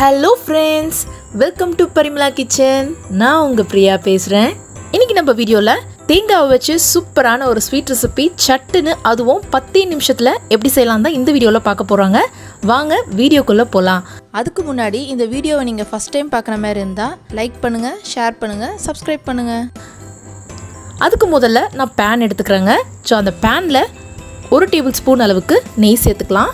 hello friends welcome to Parimala kitchen நான் உங்கள் பிரியா பேசுகிறேன் இன்னைக்கு நம்ம வீடியோவில் தேங்காவை வச்சு சூப்பரான ஒரு ஸ்வீட் ரெசிபி சட்டுன்னு அதுவும் பத்தே நிமிஷத்தில் எப்படி செய்யலாம் தான் இந்த வீடியோவில் பார்க்க போகிறாங்க வாங்க வீடியோக்குள்ளே போகலாம் அதுக்கு முன்னாடி இந்த வீடியோவை நீங்கள் ஃபஸ்ட் டைம் பார்க்குற மாதிரி இருந்தால் லைக் பண்ணுங்கள் ஷேர் பண்ணுங்கள் சப்ஸ்கிரைப் பண்ணுங்கள் அதுக்கு முதல்ல நான் பேன் எடுத்துக்கிறேங்க ஸோ அந்த பேனில் ஒரு டேபிள் ஸ்பூன் அளவுக்கு நெய் சேர்த்துக்கலாம்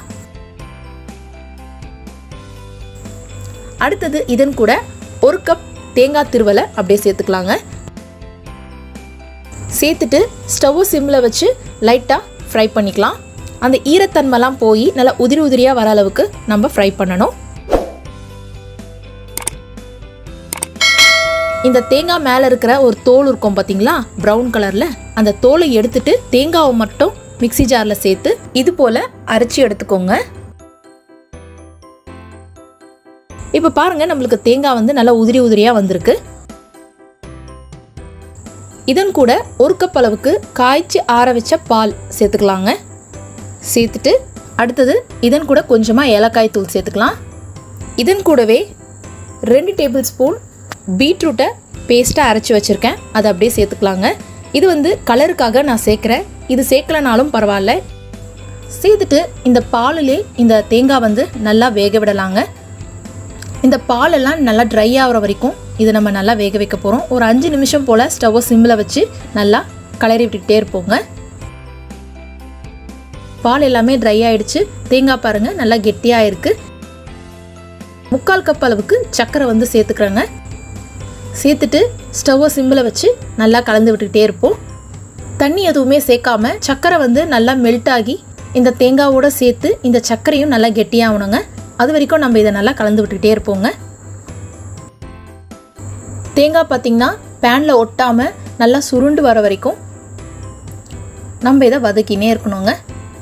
அடுத்தது இதன் கூட ஒரு கப் தேங்காய் திருவலை அப்படியே சேர்த்துக்கலாங்க சேர்த்துட்டு ஸ்டவ்வு சிம்மில் வச்சு லைட்டாக ஃப்ரை பண்ணிக்கலாம் அந்த ஈரத்தன்மைலாம் போய் நல்லா உதிரி உதிரியாக வர அளவுக்கு நம்ம ஃப்ரை பண்ணணும் இந்த தேங்காய் மேலே இருக்கிற ஒரு தோல் இருக்கும் பார்த்தீங்களா ப்ரௌன் கலரில் அந்த தோலை எடுத்துட்டு தேங்காவை மட்டும் மிக்சி ஜாரில் சேர்த்து இது போல் அரைச்சி எடுத்துக்கோங்க இப்போ பாருங்க நம்மளுக்கு தேங்காய் வந்து நல்லா உதிரி உதிரியாக வந்திருக்கு இதன் கூட ஒரு கப் அளவுக்கு காய்ச்சி ஆற வச்ச பால் சேர்த்துக்கலாங்க சேர்த்துட்டு அடுத்தது இதன் கூட கொஞ்சமாக ஏலக்காய் தூள் சேர்த்துக்கலாம் இதன் கூடவே ரெண்டு டேபிள் ஸ்பூன் பீட்ரூட்டை பேஸ்ட்டாக அரைச்சி வச்சுருக்கேன் அதை அப்படியே சேர்த்துக்கலாங்க இது வந்து கலருக்காக நான் சேர்க்குறேன் இது சேர்க்கலனாலும் பரவாயில்ல சேர்த்துட்டு இந்த பாலிலே இந்த தேங்காய் வந்து நல்லா வேக விடலாங்க இந்த பாலெல்லாம் நல்லா ட்ரை ஆகிற வரைக்கும் இதை நம்ம நல்லா வேக வைக்க போகிறோம் ஒரு அஞ்சு நிமிஷம் போல் ஸ்டவ்வை சிம்மில் வச்சு நல்லா கலரி விட்டுக்கிட்டே இருப்போங்க பால் எல்லாமே ட்ரை ஆயிடுச்சு தேங்காய் பாருங்கள் நல்லா கெட்டியாக இருக்குது முக்கால் கப் அளவுக்கு சர்க்கரை வந்து சேர்த்துக்கிறேங்க சேர்த்துட்டு ஸ்டவ்வை சிம்மில் வச்சு நல்லா கலந்து விட்டுக்கிட்டே இருப்போம் தண்ணி எதுவுமே சேர்க்காம சர்க்கரை வந்து நல்லா மெல்ட் ஆகி இந்த தேங்காவோட சேர்த்து இந்த சர்க்கரையும் நல்லா கெட்டியாகணுங்க அது வரைக்கும் நம்ம இதை நல்லா கலந்து விட்டுக்கிட்டே இருப்போங்க தேங்காய் பார்த்திங்கன்னா பேனில் ஒட்டாமல் நல்லா சுருண்டு வர வரைக்கும் நம்ம இதை வதக்கினே இருக்கணுங்க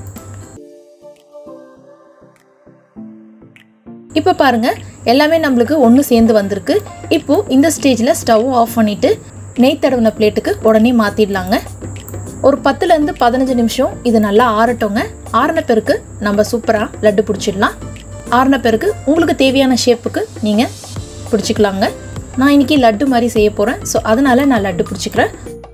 இப்போ பாருங்கள் எல்லாமே நம்மளுக்கு ஒன்று சேர்ந்து வந்திருக்கு இப்போது இந்த ஸ்டேஜில் ஸ்டவ் ஆஃப் பண்ணிவிட்டு நெய் தடவின பிளேட்டுக்கு உடனே மாற்றிடலாங்க ஒரு பத்துலேருந்து பதினஞ்சு நிமிஷம் இது நல்லா ஆறட்டோங்க ஆறின பிறகு நம்ம சூப்பராக லட்டு பிடிச்சிடலாம் ஆறின பிறகு உங்களுக்கு தேவையான ஷேப்புக்கு நீங்கள் பிடிச்சிக்கலாங்க நான் இன்றைக்கி லட்டு மாதிரி செய்ய போகிறேன் ஸோ அதனால் நான் லட்டு பிடிச்சிக்கிறேன்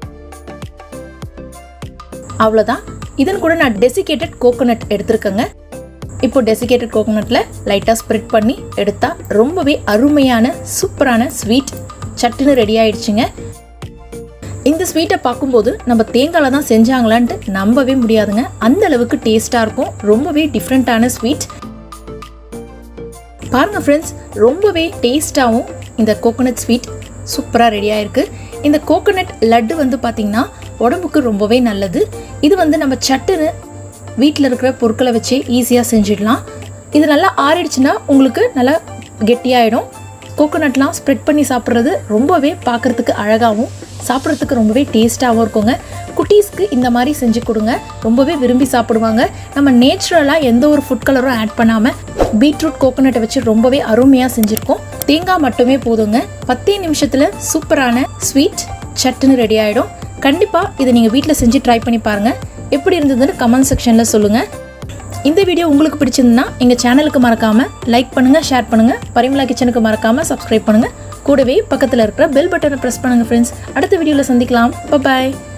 அவ்வளோதான் இதன் கூட நான் டெசிகேட்டட் கோகோனட் எடுத்திருக்கேங்க இப்போ டெசிகேட்டட் கோகோனட்டில் லைட்டாக ஸ்ப்ரெட் பண்ணி எடுத்தால் ரொம்பவே அருமையான சூப்பரான ஸ்வீட் சட்டுன்னு ரெடி ஆயிடுச்சுங்க இந்த ஸ்வீட்டை பார்க்கும்போது நம்ம தேங்காயில் தான் செஞ்சாங்களான்ட்டு நம்பவே முடியாதுங்க அந்த அளவுக்கு டேஸ்ட்டாக இருக்கும் ரொம்பவே டிஃப்ரெண்ட்டான ஸ்வீட் பாருங்கள் ஃப்ரெண்ட்ஸ் ரொம்பவே டேஸ்ட்டாகவும் இந்த கோகோனட் ஸ்வீட் சூப்பராக ரெடியாக இருக்குது இந்த கோகோனட் லட்டு வந்து பார்த்திங்கன்னா உடம்புக்கு ரொம்பவே நல்லது இது வந்து நம்ம சட்டுன்னு வீட்டில் இருக்கிற பொருட்களை வச்சு ஈஸியாக செஞ்சிடலாம் இது நல்லா ஆறிடுச்சுன்னா உங்களுக்கு நல்லா கெட்டியாயிடும் கோகோனட்லாம் ஸ்ப்ரெட் பண்ணி சாப்பிட்றது ரொம்பவே பார்க்குறதுக்கு அழகாகவும் சாப்பிட்றதுக்கு ரொம்பவே டேஸ்ட்டாகவும் இருக்குங்க குட்டீஸ்க்கு இந்த மாதிரி செஞ்சு கொடுங்க ரொம்பவே விரும்பி சாப்பிடுவாங்க நம்ம நேச்சுரலாக எந்த ஒரு ஃபுட் கலரும் ஆட் பண்ணாமல் பீட்ரூட் கோகோனட்டை வச்சு ரொம்பவே அருமையாக செஞ்சுருக்கோம் தேங்காய் மட்டுமே போதுங்க பத்தே நிமிஷத்தில் சூப்பரான ஸ்வீட் சட்டுன்னு ரெடி ஆகிடும் கண்டிப்பாக இதை நீங்கள் வீட்டில் செஞ்சு ட்ரை பண்ணி பாருங்கள் எப்படி இருந்ததுன்னு கமெண்ட் செக்ஷனில் சொல்லுங்கள் இந்த வீடியோ உங்களுக்கு பிடிச்சிருந்தா எங்கள் சேனலுக்கு மறக்காமல் லைக் பண்ணுங்கள் ஷேர் பண்ணுங்கள் பரிமலா கிச்சனுக்கு மறக்காமல் சப்ஸ்கிரைப் பண்ணுங்கள் கூடவே பக்கத்தில் இருக்கிற பெல் பட்டனை ப்ரெஸ் பண்ணுங்கள் ஃப்ரெண்ட்ஸ் அடுத்த வீடியோவில் சந்திக்கலாம் பாய்